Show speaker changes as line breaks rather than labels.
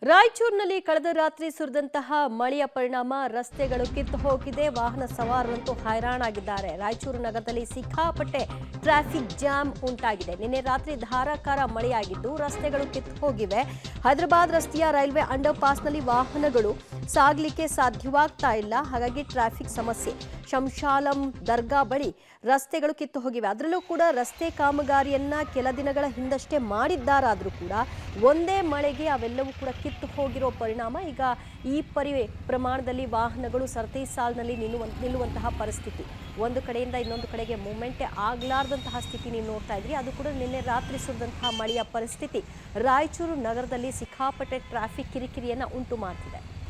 ರಾಯಚೂರಿನಲ್ಲಿ ಕಳೆದ ರಾತ್ರಿ ಸುರಿದಂತಹ ಮಳೆಯ ಪರಿಣಾಮ ರಸ್ತೆಗಳು ಕಿತ್ತು ಹೋಗಿದೆ ವಾಹನ ಸವಾರರಂತೂ ಹೈರಾಣಾಗಿದ್ದಾರೆ ರಾಯಚೂರು ನಗರದಲ್ಲಿ ಸಿಕ್ಕಾಪಟ್ಟೆ ಟ್ರಾಫಿಕ್ ಜಾಮ್ ಉಂಟಾಗಿದೆ ನಿನ್ನೆ ರಾತ್ರಿ ಧಾರಾಕಾರ ಮಳೆಯಾಗಿದ್ದು ರಸ್ತೆಗಳು ಕಿತ್ತು ಹೋಗಿವೆ ಹೈದರಾಬಾದ್ ರಸ್ತೆಯ ರೈಲ್ವೆ ಅಂಡರ್ ಪಾಸ್ನಲ್ಲಿ ವಾಹನಗಳು ಸಾಗಲಿಕ್ಕೆ ಸಾಧ್ಯವಾಗ್ತಾ ಇಲ್ಲ ಹಾಗಾಗಿ ಟ್ರಾಫಿಕ್ ಸಮಸ್ಯೆ ಶಂಶಾಲಂ ದರ್ಗಾ ಬಳಿ ರಸ್ತೆಗಳು ಕಿತ್ತು ಹೋಗಿವೆ ಅದರಲ್ಲೂ ಕೂಡ ರಸ್ತೆ ಕಾಮಗಾರಿಯನ್ನ ಕೆಲ ದಿನಗಳ ಹಿಂದಷ್ಟೇ ಮಾಡಿದ್ದಾರಾದರೂ ಕೂಡ ಒಂದೇ ಮಳೆಗೆ ಅವೆಲ್ಲವೂ ಕೂಡ ಕಿತ್ತು ಹೋಗಿರೋ ಪರಿಣಾಮ ಈಗ ಈ ಪರಿ ಪ್ರಮಾಣದಲ್ಲಿ ವಾಹನಗಳು ಸರತಿ ಸಾಲಿನಲ್ಲಿ ನಿಲ್ಲುವ ನಿಲ್ಲುವಂತಹ ಪರಿಸ್ಥಿತಿ ಒಂದು ಕಡೆಯಿಂದ ಇನ್ನೊಂದು ಕಡೆಗೆ ಮೂಮೆಂಟೇ ಆಗ್ಲಾರ್ದಂತಹ ಸ್ಥಿತಿ ನೀವು ನೋಡ್ತಾ ಇದ್ರಿ ಅದು ಕೂಡ ನಿನ್ನೆ ರಾತ್ರಿ ಸುರಿದಂತಹ ಮಳೆಯ ಪರಿಸ್ಥಿತಿ ರಾಯಚೂರು ನಗರದಲ್ಲಿ ಸಿಕ್ಕಾಪಟ್ಟೆ ಟ್ರಾಫಿಕ್ ಕಿರಿಕಿರಿಯನ್ನ ಉಂಟು ಮಾಡ್ತಿದೆ